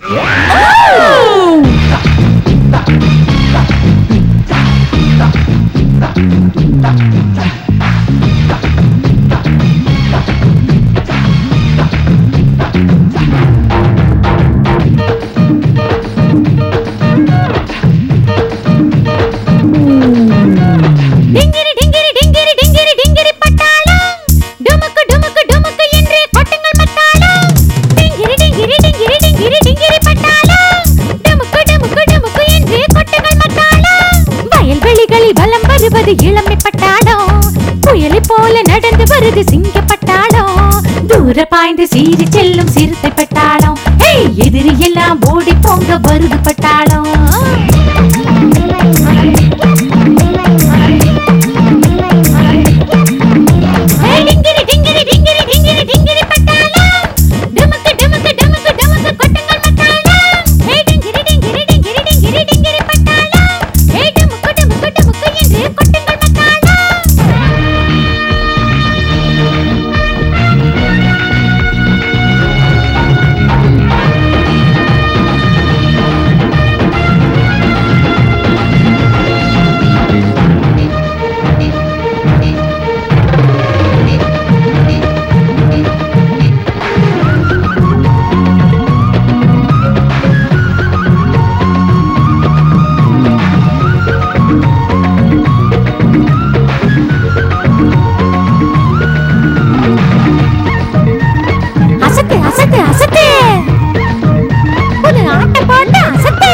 டிங்கிரி டிங்கிரி டிங்கிரி டிங்கிரி டிங்கிரி பட்டாளம் டுமுக்கு டுமுக்கு டுமுக்கு என்று கொட்டுங்கள் மத்தாளம் டிங்கிரி டிங்கிரி டிங்கிரி டிங்கிரி டிங்கிரி பட்டாளம் டுமுக்கு டுமுக்கு டுமுக்கு என்று கொட்டுங்கள் மத்தாளம் வயல்வெளிகளில் வலம் வருவது இளமை பட்டாளம் புயலை போல நடந்து வருது சிங்க பட்டாளம் தூர பாய்ந்து சீறி செல்லும் சிறுத்தை பட்டாளம் ஏய் எதிரி எல்லாம் ஓடி போங்க வருது பட்டாளம் ஏய் டிங்கிரி டிங்கிரி டிங்கிரி டிங்கிரி டிங்கிரி பட்டாளம் டுமுக்கு டுமுக்கு டுமுக்கு டுமுக்கு கொட்டுங்கள் மத்தாளம் ஏய் டிங்கிரி டிங்கிரி டிங்கிரி டிங்கிரி டிங்கிரி பட்டாளம் ஏய் டுமுக்கு டுமுக்கு டுமுக்கு என்று கொட்டுங்கள் மத்தாளம் அசத்து அசத்து அசத்து புது ஆட்ட போட்டு அசத்து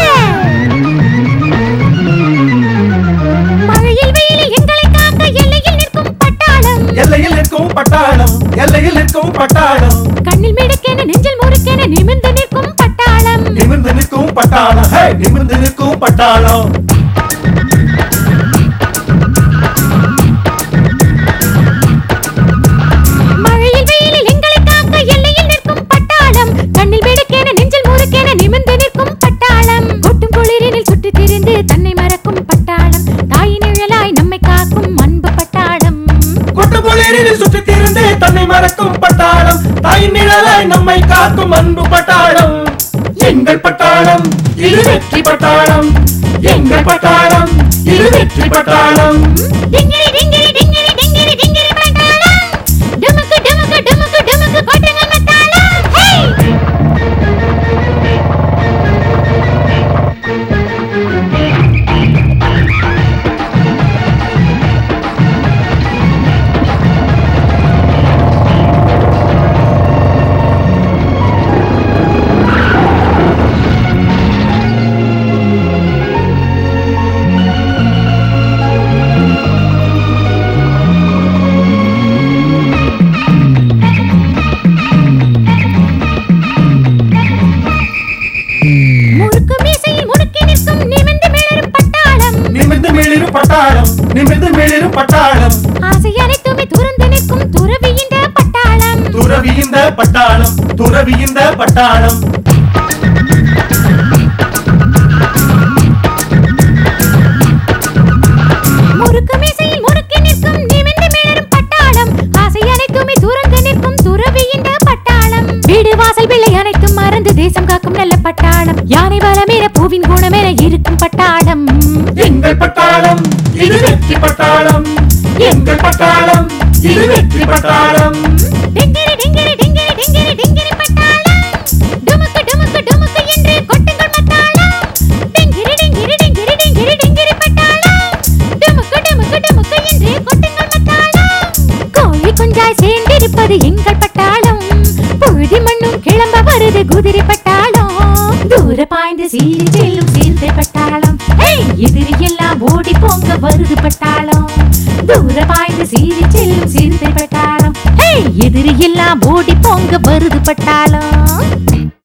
மழையில் வெயிலில் எங்களை காக்க எல்லையில் நிற்கும் பட்டாளம் எல்லையில் நிற்கும் பட்டாளம் எல்லையில் நிற்கும் பட்டாளம் கண்ணில் மிடுக்கென நெஞ்சில் முறுக்கென நிமிர்ந்து நிற்கும் பட்டாளம் நிமிர்ந்து நிற்கும் பட்டாளம் ஹே நிமிர்ந்து நிற்கும் பட்டாளம் மழையில் வெயிலில் எங்களை காக்க எல்லையில் நிற்கும் பட்டாளம் கண்ணில் மிடுக்கென நெஞ்சில் முறுக்கென நிமிர்ந்து நிற்கும் பட்டாளம் கொட்டும் குளிரினில் சுற்றி திரிந்து தன்னை மறக்கும் பட்டாளம் தாயின் நிழலாய் நம்மை காக்கும் அன்பு பட்டாளம் கொட்டுக்குளிரில் சுற்றி திரிந்து தன்னை மறக்கும் பட்டாளம் தாய் நிழலாய் நம்மை காக்கும் அன்பு பட்டாளம் எங்கள் பட்டாளம் இது வெற்றி பட்டாளம் எங்கள் பட்டாளம் இது வெற்றி பட்டாளம் டிங்கிரி டிங்கிரி டிங்கிரி டிங்கிரி டிங்கிரி பட்டாளம் டுமுக்கு டுமுக்கு டுமுக்கு டுமுக்கு கொட்டுங்க மத்தாளம் ஹே முறுக்கு மீசையில் முறுக்கி நிற்கும் நிமிர்ந்து மிளரும் பட்டாளம் நிமிர்ந்து மேலிரும் பட்டாளம் நிமிர்ந்து மேலிரும் பட்டாளம் ஆசை அனைத்துமே துறந்து நிற்கும் துறவி இந்த பட்டாளம் துறவி இந்த பட்டாளம் துறவி இந்த பட்டாளம் முறுக்கு மீசையில் முறுக்கி நிற்கும் நிமிர்ந்து மிளரும் பட்டாளம் ஆசை அனைத்துமே துறந்து நிற்கும் துறவி இந்த பட்டாளம் வீடு வாசல் பிள்ளை அனைத்தும் மறந்து தேசம் காக்கும் நல்ல பட்டாளம் யானை வளமேற பூவின் குணமென இருக்கும் பட்டாளம் எங்கள் பட்டாளம் இது வெற்றி பட்டாளம் எங்கள் பட்டாளம் இது வெற்றி பட்டாளம் டிங்கிரி டிங்கிரி டிங்கிரி டிங்கிரி டிங்கிரி பட்டாளம் டுமுக்கு டுமுக்கு டுமுக்கு என்று கொட்டுங்கள் மத்தாளம் டிங்கிரி டிங்கிரி டிங்கிரி டிங்கிரி டிங்கிரி பட்டாளம் டுமுக்கு டுமுக்கு டுமுக்கு என்று கொட்டுங்கள் மத்தாளம் கோழி குஞ்சாய் சேர்ந்திருப்பது எங்கள் பட்டாளம் புழுதி மண்ணும் கிளம்ப வருது குதிரை பட்டாளம் தூர பாய்ந்து சீறி செல்லும் சீர்த்தை பட்டாளம் ஏய், எதிரி எல்லாம் ஓடி போங்க வருது பட்டாளம் தூர பாய்ந்து சீறி செல்லும் சீர்த்தை பட்டாளம் ஏய், எதிரி எல்லாம் ஓடி போங்க வருது பட்டாளம்